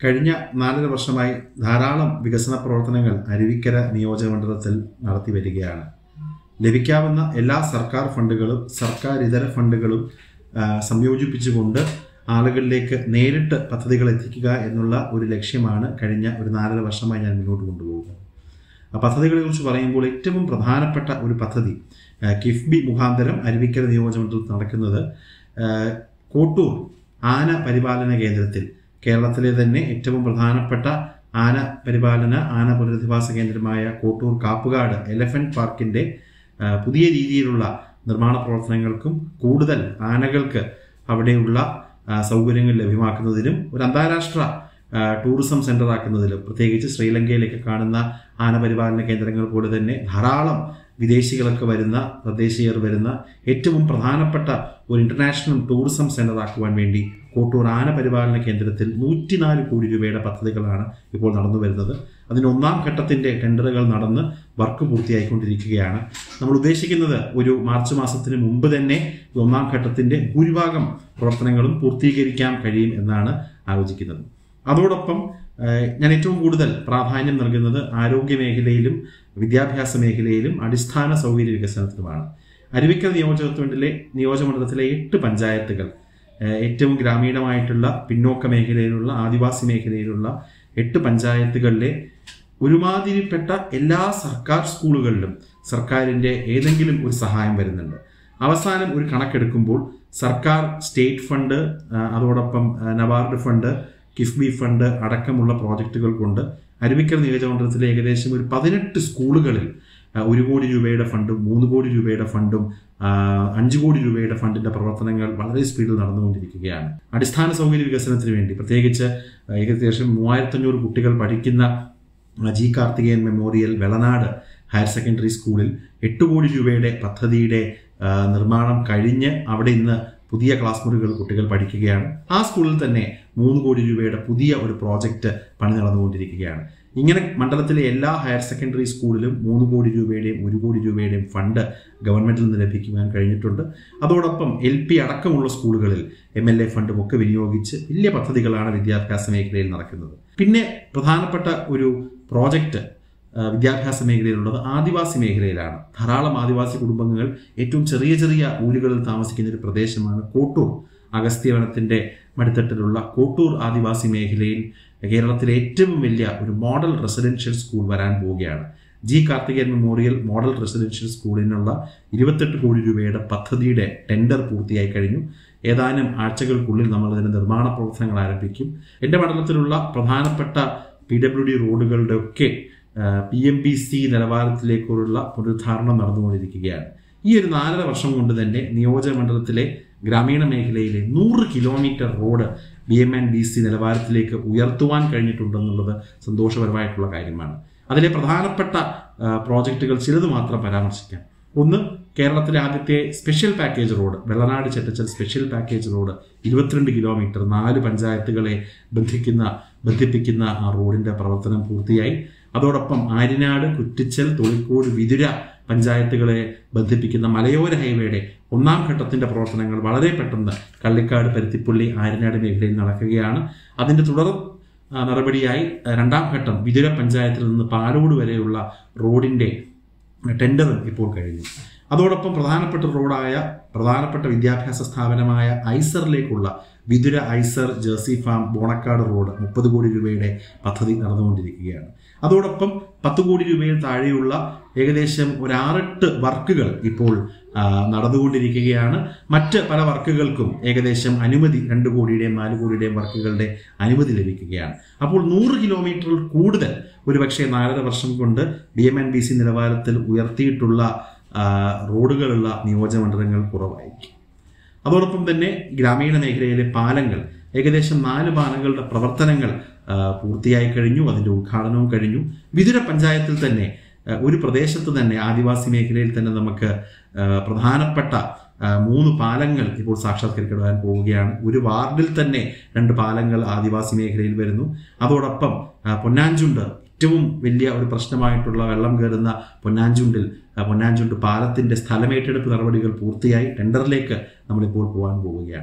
കഴിഞ്ഞ നാലര വർഷമായി ധാരാളം വികസന പ്രവർത്തനങ്ങൾ അരുവിക്കര നിയോജകമണ്ഡലത്തിൽ നടത്തി വരികയാണ് ലഭിക്കാവുന്ന എല്ലാ സർക്കാർ ഫണ്ടുകളും സർക്കാർ ഇതര ഫണ്ടുകളും ആ, സംയോജിപ്പിച്ചുകൊണ്ട് ആളുകളിലേക്ക് നേരിട്ട് പദ്ധതികൾ എത്തിക്കുക എന്നുള്ള ഒരു ലക്ഷ്യമാണ് കഴിഞ്ഞ ഒരു നാലര വർഷമായി ഞാൻ മുന്നോട്ട് കൊണ്ടുപോകുന്നത് ആ പദ്ധതികളെക്കുറിച്ച് പറയുമ്പോൾ ഏറ്റവും പ്രധാനപ്പെട്ട ഒരു പദ്ധതി ആ, കിഫ്ബി മുഖാന്തരം അരുവിക്കര നിയോജകമണ്ഡലത്തിൽ നടക്കുന്നത് ആ, കോട്ടൂർ ആന പരിപാലന കേന്ദ്രത്തിൽ കേരളത്തിലെ തന്നെ ഏറ്റവും പ്രധാനപ്പെട്ട ആന പരിപാലന ആന പുനരധിവാസ കേന്ദ്രമായ കോട്ടൂർ കാപ്പുകാട് എലഫന്റ് പാർക്കിന്റെ ആ, പുതിയ രീതിയിലുള്ള നിർമ്മാണ പ്രവർത്തനങ്ങൾക്കും കൂടുതൽ ആനകൾക്ക് അവിടെയുള്ള ആ, സൗകര്യങ്ങൾ ലഭ്യമാക്കുന്നതിനും ഒരു അന്താരാഷ്ട്ര ആ, ടൂറിസം സെന്റർ ആക്കുന്നതിലും പ്രത്യേകിച്ച് ശ്രീലങ്കയിലേക്ക് കാണുന്ന ആന പരിപാലന കേന്ദ്രങ്ങൾ പോലെ തന്നെ ധാരാളം വിദേശികളൊക്കെ വരുന്ന തദ്ദേശീയർ വരുന്ന ഏറ്റവും പ്രധാനപ്പെട്ട ഒരു ഇന്റർനാഷണൽ ടൂറിസം സെന്റർ ആക്കുവാൻ വേണ്ടി കോട്ടൂർ ആന പരിപാലന കേന്ദ്രത്തിൽ നൂറ്റിനാല് കോടി രൂപയുടെ പദ്ധതികളാണ് ഇപ്പോൾ നടന്നു വരുന്നത് അതിന് ഒന്നാം ഘട്ടത്തിന്റെ ടെൻഡറുകൾ നടന്ന് വർക്ക് പൂർത്തിയായിക്കൊണ്ടിരിക്കുകയാണ് നമ്മൾ ഉദ്ദേശിക്കുന്നത് ഒരു മാർച്ച് മാസത്തിന് മുമ്പ് തന്നെ ഈ ഒന്നാം ഘട്ടത്തിന്റെ ഭൂരിഭാഗം പ്രവർത്തനങ്ങളും പൂർത്തീകരിക്കാൻ കഴിയും എന്നാണ് ആലോചിക്കുന്നത് അതോടൊപ്പം ഏഹ്, ഞാൻ ഏറ്റവും കൂടുതൽ പ്രാധാന്യം നൽകുന്നത് ആരോഗ്യ മേഖലയിലും വിദ്യാഭ്യാസ മേഖലയിലും അടിസ്ഥാന സൗകര്യ വികസനത്തിലുമാണ് അരുവിക്കൽ നിയോജകത്വത്തിലെ നിയോജകമണ്ഡലത്തിലെ എട്ട് പഞ്ചായത്തുകൾ ഏഹ്, ഏറ്റവും ഗ്രാമീണമായിട്ടുള്ള പിന്നോക്ക മേഖലയിലുള്ള ആദിവാസി മേഖലയിലുള്ള എട്ട് പഞ്ചായത്തുകളിലെ ഒരുമാതിരിപ്പെട്ട എല്ലാ സർക്കാർ സ്കൂളുകളിലും സർക്കാരിൻ്റെ ഏതെങ്കിലും ഒരു സഹായം വരുന്നുണ്ട് അവസാനം ഒരു കണക്കെടുക്കുമ്പോൾ സർക്കാർ സ്റ്റേറ്റ് ഫണ്ട് ആ, അതോടൊപ്പം ആ, നബാർഡ് ഫണ്ട് കിഫ്ബി ഫണ്ട് അടക്കമുള്ള പ്രോജക്റ്റുകൾ കൊണ്ട് അരുവിക്കൽ നിയോജകമണ്ഡലത്തിലെ ഏകദേശം ഒരു പതിനെട്ട് സ്കൂളുകളിൽ ആ, ഒരു കോടി രൂപയുടെ ഫണ്ടും മൂന്ന് കോടി രൂപയുടെ ഫണ്ടും ആ, അഞ്ച് കോടി രൂപയുടെ ഫണ്ടിന്റെ പ്രവർത്തനങ്ങൾ വളരെ സ്പീഡിൽ നടന്നുകൊണ്ടിരിക്കുകയാണ് അടിസ്ഥാന സൗകര്യ വികസനത്തിന് വേണ്ടി പ്രത്യേകിച്ച് ആ, ഏകദേശം മൂവായിരത്തഞ്ഞൂറ് കുട്ടികൾ പഠിക്കുന്ന ആ, G Karthikeyan memorial Vellanad higher secondary സ്കൂളിൽ എട്ട് കോടി രൂപയുടെ പദ്ധതിയുടെ ആ, നിർമ്മാണം കഴിഞ്ഞ് അവിടെ ഇന്ന് പുതിയ ക്ലാസ് മുറികൾ കുട്ടികൾ പഠിക്കുകയാണ് ആ സ്കൂളിൽ തന്നെ മൂന്ന് കോടി രൂപയുടെ പുതിയ ഒരു പ്രോജക്റ്റ് പണി നടന്നുകൊണ്ടിരിക്കുകയാണ് ഇങ്ങനെ മണ്ഡലത്തിലെ എല്ലാ ഹയർ സെക്കൻഡറി സ്കൂളിലും മൂന്ന് കോടി രൂപയുടെയും ഒരു കോടി രൂപയുടെയും ഫണ്ട് ഗവൺമെന്റിൽ നിന്ന് ലഭിക്കുവാൻ കഴിഞ്ഞിട്ടുണ്ട് അതോടൊപ്പം എൽ പി അടക്കമുള്ള സ്കൂളുകളിൽ എം എൽ എ ഫണ്ടും ഒക്കെ വിനിയോഗിച്ച് വലിയ പദ്ധതികളാണ് വിദ്യാഭ്യാസ മേഖലയിൽ നടക്കുന്നത് പിന്നെ പ്രധാനപ്പെട്ട ഒരു പ്രോജക്റ്റ് ആ, വിദ്യാഭ്യാസ മേഖലയിലുള്ളത് ആദിവാസി മേഖലയിലാണ് ധാരാളം ആദിവാസി കുടുംബങ്ങൾ ഏറ്റവും ചെറിയ ചെറിയ ഊരുകളിൽ താമസിക്കുന്ന ഒരു പ്രദേശമാണ് കോട്ടൂർ അഗസ്ത്യവനത്തിന്റെ മടിത്തട്ടിലുള്ള കോട്ടൂർ ആദിവാസി മേഖലയിൽ കേരളത്തിലെ ഏറ്റവും വലിയ ഒരു മോഡൽ റെസിഡൻഷ്യൽ സ്കൂൾ വരാൻ പോവുകയാണ് G Karthikeyan memorial model residential സ്കൂളിനുള്ള ഇരുപത്തെട്ട് കോടി രൂപയുടെ പദ്ധതിയുടെ ടെൻഡർ പൂർത്തിയായി കഴിഞ്ഞു ഏതാനും ആഴ്ചകൾക്കുള്ളിൽ നമ്മൾ അതിന്റെ നിർമ്മാണ പ്രവർത്തനങ്ങൾ ആരംഭിക്കും എൻ്റെ മണ്ഡലത്തിലുള്ള പ്രധാനപ്പെട്ട പി ഡബ്ല്യു ഡി റോഡുകളുടെ ഒക്കെ പി എം ബി സി നിലവാരത്തിലേക്കുള്ള പുനരുദ്ധാരണം നടന്നുകൊണ്ടിരിക്കുകയാണ് ഈ ഒരു നാലര വർഷം കൊണ്ട് തന്നെ നിയോജക മണ്ഡലത്തിലെ ഗ്രാമീണ മേഖലയിലെ നൂറ് kilometre road B M and B C നിലവാരത്തിലേക്ക് ഉയർത്തുവാൻ കഴിഞ്ഞിട്ടുണ്ടെന്നുള്ളത് സന്തോഷപരമായിട്ടുള്ള കാര്യമാണ് അതിലെ പ്രധാനപ്പെട്ട ആ, പ്രോജക്റ്റുകൾ ചിലത് മാത്രം പരാമർശിക്കാം ഒന്ന് കേരളത്തിലെ ആദ്യത്തെ special package road Vellanad Chettachal special package road ഇരുപത്തിരണ്ട് കിലോമീറ്റർ നാല് പഞ്ചായത്തുകളെ ബന്ധിക്കുന്ന ബന്ധിപ്പിക്കുന്ന ആ റോഡിന്റെ പ്രവർത്തനം പൂർത്തിയായി അതോടൊപ്പം ആര്യനാട് കുറ്റിച്ചൽ തൊളിക്കോട് വിതുര പഞ്ചായത്തുകളെ ബന്ധിപ്പിക്കുന്ന മലയോര ഹൈവേയുടെ ഒന്നാം ഘട്ടത്തിന്റെ പ്രവർത്തനങ്ങൾ വളരെ പെട്ടെന്ന് കള്ളിക്കാട് പരുത്തിപ്പള്ളി ആര്യനാട് മേഖലയിൽ നടക്കുകയാണ് അതിന്റെ തുടർ ആ, നടപടിയായി ആ, രണ്ടാം ഘട്ടം വിതുര പഞ്ചായത്തിൽ നിന്ന് പാലോട് വരെയുള്ള റോഡിന്റെ ടെൻഡറും ഇപ്പോൾ കഴിഞ്ഞു അതോടൊപ്പം പ്രധാനപ്പെട്ട റോഡായ പ്രധാനപ്പെട്ട വിദ്യാഭ്യാസ സ്ഥാപനമായ ഐസറിലേക്കുള്ള Vithura IISER jersey farm Bonacaud road മുപ്പത് കോടി രൂപയുടെ പദ്ധതി നടന്നുകൊണ്ടിരിക്കുകയാണ് അതോടൊപ്പം പത്ത് കോടി രൂപയിൽ താഴെയുള്ള ഏകദേശം ഒരു ആറെട്ട് വർക്കുകൾ ഇപ്പോൾ ആ, നടന്നുകൊണ്ടിരിക്കുകയാണ് മറ്റ് പല വർക്കുകൾക്കും ഏകദേശം അനുമതി രണ്ട് കോടിയുടെയും നാല് കോടിയുടെയും വർക്കുകളുടെ അനുമതി ലഭിക്കുകയാണ് അപ്പോൾ നൂറ് കിലോമീറ്ററിൽ കൂടുതൽ ഒരുപക്ഷെ നാലര വർഷം കൊണ്ട് B M and B C നിലവാരത്തിൽ ഉയർത്തിയിട്ടുള്ള ആ, റോഡുകളുള്ള നിയോജകമണ്ഡലങ്ങൾ കുറവായിരിക്കും അതോടൊപ്പം തന്നെ ഗ്രാമീണ മേഖലയിലെ പാലങ്ങൾ ഏകദേശം നാല് പാലങ്ങളുടെ പ്രവർത്തനങ്ങൾ ആ, പൂർത്തിയായി കഴിഞ്ഞു അതിന്റെ ഉദ്ഘാടനവും കഴിഞ്ഞു വിതുര പഞ്ചായത്തിൽ തന്നെ ആ, ഒരു പ്രദേശത്ത് തന്നെ ആദിവാസി മേഖലയിൽ തന്നെ നമുക്ക് ആ, പ്രധാനപ്പെട്ട ആ, മൂന്ന് പാലങ്ങൾ ഇപ്പോൾ സാക്ഷാത്കരിക്കപ്പെടാൻ പോവുകയാണ് ഒരു വാർഡിൽ തന്നെ രണ്ട് പാലങ്ങൾ ആദിവാസി മേഖലയിൽ വരുന്നു അതോടൊപ്പം ആ, പൊന്നാഞ്ചുണ്ട് ഏറ്റവും വലിയ ഒരു പ്രശ്നമായിട്ടുള്ള വെള്ളം കയറുന്ന പൊന്നാഞ്ചുണ്ടിൽ ആ, പൊന്നാഞ്ചുണ്ട് പാലത്തിന്റെ സ്ഥലമേറ്റെടുപ്പ് നടപടികൾ പൂർത്തിയായി ടെൻഡറിലേക്ക് നമ്മളിപ്പോൾ പോകാൻ പോവുകയാണ്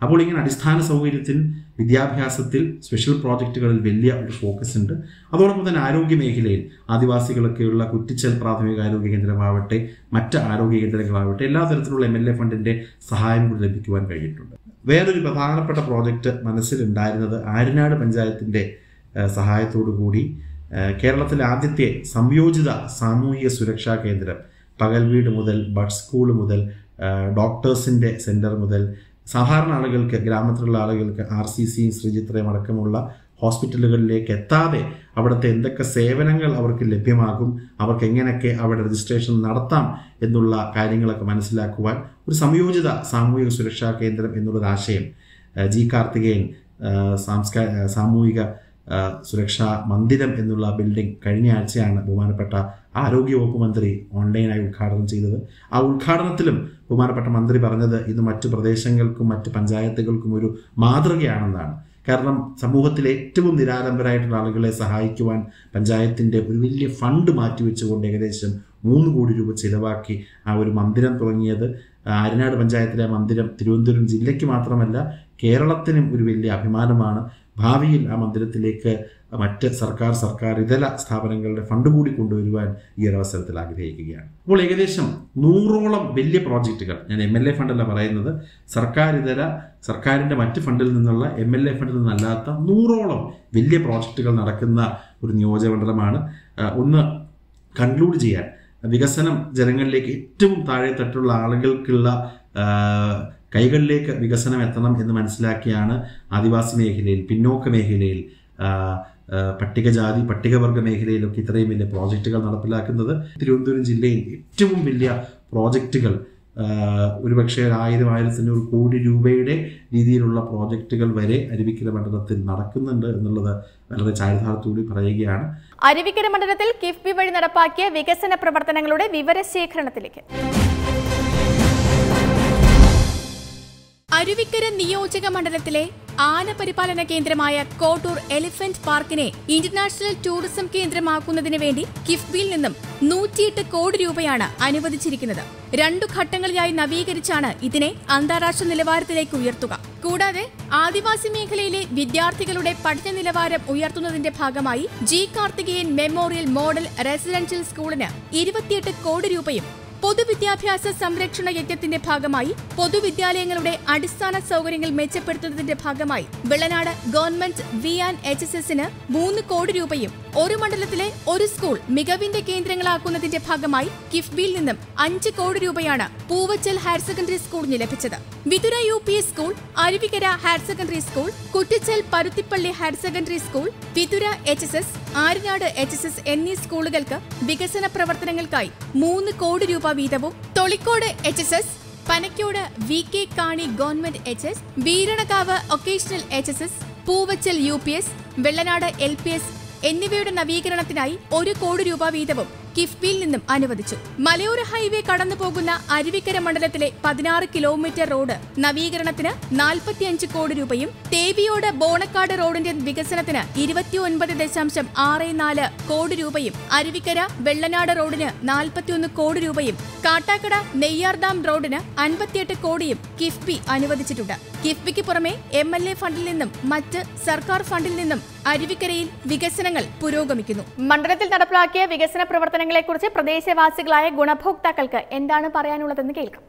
അപ്പോൾ ഇങ്ങനെ അടിസ്ഥാന സൗകര്യത്തിൽ വിദ്യാഭ്യാസത്തിൽ സ്പെഷ്യൽ പ്രോജക്റ്റുകളിൽ വലിയ ഒരു ഫോക്കസ് ഉണ്ട് അതോടൊപ്പം തന്നെ ആരോഗ്യ മേഖലയിൽ ആദിവാസികളൊക്കെയുള്ള കുറ്റിച്ചൽ പ്രാഥമിക ആരോഗ്യ കേന്ദ്രമാവട്ടെ മറ്റ് ആരോഗ്യ കേന്ദ്രങ്ങളാവട്ടെ എല്ലാ തരത്തിലുള്ള എം എൽ എ ഫണ്ടിന്റെ സഹായം കൂടി ലഭിക്കുവാൻ കഴിഞ്ഞിട്ടുണ്ട് വേറൊരു പ്രധാനപ്പെട്ട പ്രോജക്റ്റ് മനസ്സിലുണ്ടായിരുന്നത് ആര്യനാട് പഞ്ചായത്തിന്റെ ഏഹ്, സഹായത്തോടു കൂടി ഏഹ്, കേരളത്തിലെ ആദ്യത്തെ സംയോജിത സാമൂഹിക സുരക്ഷാ കേന്ദ്രം പകൽ വീട് മുതൽ ബഡ് സ്കൂൾ മുതൽ ഏഹ്, ഡോക്ടേഴ്സിന്റെ സെന്റർ മുതൽ സാധാരണ ആളുകൾക്ക് ഗ്രാമത്തിലുള്ള ആളുകൾക്ക് ആർ സി സിയും ശ്രീചിത്രയും അടക്കമുള്ള ഹോസ്പിറ്റലുകളിലേക്ക് എത്താതെ അവിടുത്തെ എന്തൊക്കെ സേവനങ്ങൾ അവർക്ക് ലഭ്യമാകും അവർക്ക് എങ്ങനെയൊക്കെ അവിടെ രജിസ്ട്രേഷൻ നടത്താം എന്നുള്ള കാര്യങ്ങളൊക്കെ മനസ്സിലാക്കുവാൻ ഒരു സംയോജിത സാമൂഹിക സുരക്ഷാ കേന്ദ്രം എന്നുള്ളൊരു ആശയം ഏഹ്, ജി കാർത്തികേയൻ ഏഹ്, സാംസ്കാ ഏഹ്, സാമൂഹിക ഏഹ്, സുരക്ഷാ മന്ദിരം എന്നുള്ള ബിൽഡിംഗ് കഴിഞ്ഞ ആഴ്ചയാണ് ബഹുമാനപ്പെട്ട ആരോഗ്യവകുപ്പ് മന്ത്രി ഓൺലൈനായി ഉദ്ഘാടനം ചെയ്തത് ആ ഉദ്ഘാടനത്തിലും ബഹുമാനപ്പെട്ട മന്ത്രി പറഞ്ഞത് ഇത് മറ്റു പ്രദേശങ്ങൾക്കും മറ്റ് പഞ്ചായത്തുകൾക്കും ഒരു മാതൃകയാണെന്നാണ് കാരണം സമൂഹത്തിലെ ഏറ്റവും നിരാലംബരായിട്ടുള്ള ആളുകളെ സഹായിക്കുവാൻ പഞ്ചായത്തിന്റെ ഒരു വലിയ ഫണ്ട് മാറ്റിവെച്ചുകൊണ്ട് ഏകദേശം മൂന്ന് കോടി രൂപ ചിലവാക്കി ആ ഒരു മന്ദിരം തുടങ്ങിയത് ആര്യനാട് പഞ്ചായത്തിലെ ആ മന്ദിരം തിരുവനന്തപുരം ജില്ലയ്ക്ക് മാത്രമല്ല കേരളത്തിനും ഒരു വലിയ അഭിമാനമാണ് ഭാവിയിൽ ആ മന്ദിരത്തിലേക്ക് മറ്റ് സർക്കാർ സർക്കാർ ഇതര സ്ഥാപനങ്ങളുടെ ഫണ്ട് കൂടി കൊണ്ടുവരുവാൻ ഈ ഒരു അവസരത്തിൽ ആഗ്രഹിക്കുകയാണ് അപ്പോൾ ഏകദേശം നൂറോളം വലിയ പ്രോജക്റ്റുകൾ ഞാൻ എം എൽ എ ഫണ്ടല്ല പറയുന്നത് സർക്കാർ ഇതര സർക്കാരിന്റെ മറ്റ് ഫണ്ടിൽ നിന്നുള്ള എം എൽ എ ഫണ്ടിൽ നിന്നല്ലാത്ത നൂറോളം വലിയ പ്രോജക്റ്റുകൾ നടക്കുന്ന ഒരു നിയോജകമണ്ഡലമാണ് ആ, ഒന്ന് കൺക്ലൂഡ് ചെയ്യാൻ വികസനം ജനങ്ങളിലേക്ക് ഏറ്റവും താഴെ തട്ടുള്ള ആളുകൾക്കുള്ള ആ, കൈകളിലേക്ക് വികസനം എത്തണം എന്ന് മനസ്സിലാക്കിയാണ് ആദിവാസി മേഖലയിൽ പിന്നോക്ക മേഖലയിൽ ആ, ആ, പട്ടികജാതി പട്ടികവർഗ മേഖലയിലൊക്കെ ഇത്രയും വലിയ പ്രോജക്റ്റുകൾ നടപ്പിലാക്കുന്നത് തിരുവനന്തപുരം ജില്ലയിൽ ഏറ്റവും വലിയ പ്രോജക്റ്റുകൾ ആ, ഒരുപക്ഷെ ഒരു ആയിരം ആയിരത്തി അഞ്ഞൂറ് കോടി രൂപയുടെ രീതിയിലുള്ള പ്രോജക്റ്റുകൾ വരെ അരുവിക്കര മണ്ഡലത്തിൽ നടക്കുന്നുണ്ട് എന്നുള്ളത് വളരെ ചാരിതാർത്ഥത്തോടെ പറയുകയാണ് അരുവിക്കര മണ്ഡലത്തിൽ കിഫ്ബി വഴി നടപ്പാക്കിയ വികസന പ്രവർത്തനങ്ങളുടെ വിവരശേഖരണത്തിലേക്ക് അരുവിക്കര നിയോജക മണ്ഡലത്തിലെ ആന പരിപാലന കേന്ദ്രമായ കോട്ടൂർ എലിഫന്റ് പാർക്കിനെ ഇന്റർനാഷണൽ ടൂറിസം കേന്ദ്രമാക്കുന്നതിന് വേണ്ടി കിഫ്ബിയിൽ നിന്നും നൂറ്റിയെട്ട് കോടി രൂപയാണ് അനുവദിച്ചിരിക്കുന്നത് രണ്ടു ഘട്ടങ്ങളിലായി നവീകരിച്ചാണ് ഇതിനെ അന്താരാഷ്ട്ര നിലവാരത്തിലേക്ക് ഉയർത്തുക കൂടാതെ ആദിവാസി മേഖലയിലെ വിദ്യാർത്ഥികളുടെ പഠന നിലവാരം ഉയർത്തുന്നതിന്റെ ഭാഗമായി G Karthikeyan memorial model residential സ്കൂളിന് ഇരുപത്തിയെട്ട് കോടി രൂപയും പൊതുവിദ്യാഭ്യാസ സംരക്ഷണ യജ്ഞത്തിന്റെ ഭാഗമായി പൊതുവിദ്യാലയങ്ങളുടെ അടിസ്ഥാന സൗകര്യങ്ങൾ മെച്ചപ്പെടുത്തുന്നതിന്റെ ഭാഗമായി Vellanad government V and H S എസിന് മൂന്ന് കോടി രൂപയും ഒരു മണ്ഡലത്തിലെ ഒരു സ്കൂൾ മികവിന്റെ കേന്ദ്രങ്ങളാക്കുന്നതിന്റെ ഭാഗമായി കിഫ്ബിയിൽ നിന്നും അഞ്ച് കോടി രൂപയാണ് പൂവച്ചൽ ഹയർ സെക്കൻഡറി സ്കൂളിന് ലഭിച്ചത് Vithura U P S school Aruvikkara higher secondary school Kuttichal Paruthippally higher secondary school Vithura H S S Aryanad H S S എന്നീ സ്കൂളുകൾക്ക് വികസന പ്രവർത്തനങ്ങൾക്കായി മൂന്ന് കോടി രൂപ വീതവും Tholicode H S S Panacode V K Kani government H S Veeranakavu vocational H S S Poovachal U P S Vellanad L P S എന്നിവയുടെ നവീകരണത്തിനായി ഒരു കോടി രൂപ വീതവും കിഫ്ബിയിൽ നിന്നും അനുവദിച്ചു മലയോര ഹൈവേ കടന്നു പോകുന്ന അരുവിക്കര മണ്ഡലത്തിലെ പതിനാറ് കിലോമീറ്റർ റോഡ് നവീകരണത്തിന് നാൽപ്പത്തിയഞ്ച് കോടി രൂപയും തേവിയോട് ബോണക്കാട് റോഡിന്റെ വികസനത്തിന് ഇരുപത്തിയൊൻപത് ദശാംശം ആറ് നാല് കോടി രൂപയും അരുവിക്കര വെള്ളനാട് റോഡിന് നാൽപ്പത്തിയൊന്ന് കോടി രൂപയും കാട്ടാക്കട നെയ്യാർഡാം റോഡിന് അൻപത്തിയെട്ട് കോടിയും കിഫ്ബി അനുവദിച്ചിട്ടുണ്ട് കിഫ്ബിക്ക് പുറമെ എം എൽ എ ഫണ്ടിൽ നിന്നും മറ്റ് സർക്കാർ ഫണ്ടിൽ നിന്നും അരുവിക്കരയിൽ വികസനങ്ങൾ പുരോഗമിക്കുന്നു മണ്ഡലത്തിൽ നടപ്പിലാക്കിയ വികസന പ്രവർത്തനങ്ങളെക്കുറിച്ച് പ്രദേശവാസികളായ ഗുണഭോക്താക്കൾക്ക് എന്താണ് പറയാനുള്ളതെന്ന് കേൾക്കാം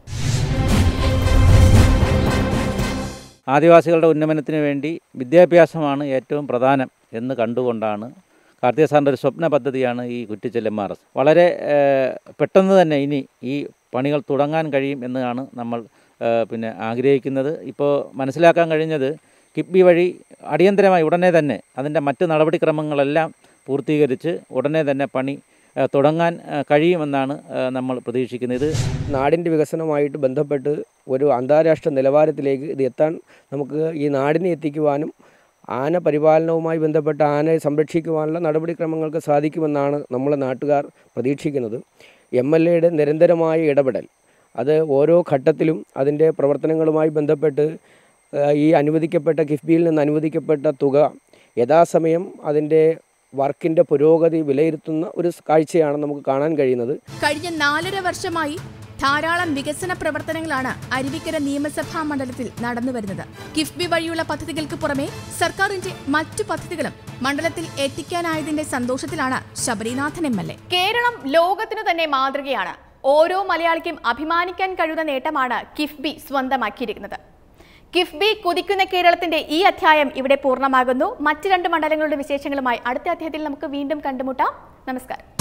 ആദിവാസികളുടെ ഉന്നമനത്തിന് വേണ്ടി വിദ്യാഭ്യാസമാണ് ഏറ്റവും പ്രധാനം എന്ന് കണ്ടുകൊണ്ടാണ് കാർത്തിക സാറിൻ്റെ ഒരു സ്വപ്ന പദ്ധതിയാണ് ഈ കുറ്റിച്ചൽ എം ആർ എസ് വളരെ ഏഹ്, പെട്ടെന്ന് തന്നെ ഇനി ഈ പണികൾ തുടങ്ങാൻ കഴിയും എന്നാണ് നമ്മൾ ഏഹ്, പിന്നെ ആഗ്രഹിക്കുന്നത് ഇപ്പോൾ മനസ്സിലാക്കാൻ കഴിഞ്ഞത് കിഫ്ബി വഴി അടിയന്തരമായി ഉടനെ തന്നെ അതിൻ്റെ മറ്റ് നടപടിക്രമങ്ങളെല്ലാം പൂർത്തീകരിച്ച് ഉടനെ തന്നെ പണി ഏഹ്, തുടങ്ങാൻ ഏഹ്, കഴിയുമെന്നാണ് ഏഹ്, നമ്മൾ പ്രതീക്ഷിക്കുന്നത് ഇത് നാടിൻ്റെ വികസനമായിട്ട് ബന്ധപ്പെട്ട് ഒരു അന്താരാഷ്ട്ര നിലവാരത്തിലേക്ക് ഇത് എത്താൻ നമുക്ക് ഈ നാടിനെ എത്തിക്കുവാനും ആന പരിപാലനവുമായി ബന്ധപ്പെട്ട ആനയെ സംരക്ഷിക്കുവാനുള്ള നടപടിക്രമങ്ങൾക്ക് സാധിക്കുമെന്നാണ് നമ്മളെ നാട്ടുകാർ പ്രതീക്ഷിക്കുന്നത് എം എൽ എയുടെ നിരന്തരമായ ഇടപെടൽ അത് ഓരോ ഘട്ടത്തിലും അതിൻ്റെ പ്രവർത്തനങ്ങളുമായി ബന്ധപ്പെട്ട് ആ, ഈ അനുവദിക്കപ്പെട്ട കിഫ്ബിയിൽ നിന്ന് അനുവദിക്കപ്പെട്ട തുക യഥാസമയം അതിൻ്റെ വർക്കിൻ്റെ പുരോഗതി വിലയിരുത്തുന്ന ഒരു കാഴ്ചയാണ് നമുക്ക് കാണാൻ കഴിയുന്നത് കഴിഞ്ഞ നാലര വർഷമായി ധാരാളം വികസന പ്രവർത്തനങ്ങളാണ് അരുവിക്കര നിയമസഭാ മണ്ഡലത്തിൽ നടന്നുവരുന്നത് കിഫ്ബി വഴിയുള്ള പദ്ധതികൾക്ക് പുറമെ സർക്കാരിന്റെ മറ്റു പദ്ധതികളും മണ്ഡലത്തിൽ എത്തിക്കാനായതിന്റെ സന്തോഷത്തിലാണ് Sabarinathan M L A Keralam ലോകത്തിനു തന്നെ മാതൃകയാണ് ഓരോ മലയാളിക്കും അഭിമാനിക്കാൻ കഴിയുന്ന നേട്ടമാണ് കിഫ്ബി സ്വന്തമാക്കിയിരിക്കുന്നത് കിഫ്ബി കുതിക്കുന്ന കേരളത്തിന്റെ ഈ അധ്യായം ഇവിടെ പൂർണ്ണമാകുന്നു മറ്റ് രണ്ട് മണ്ഡലങ്ങളുടെ വിശേഷങ്ങളുമായി അടുത്ത അധ്യായത്തിൽ നമുക്ക് വീണ്ടും കണ്ടുമുട്ടാം നമസ്കാരം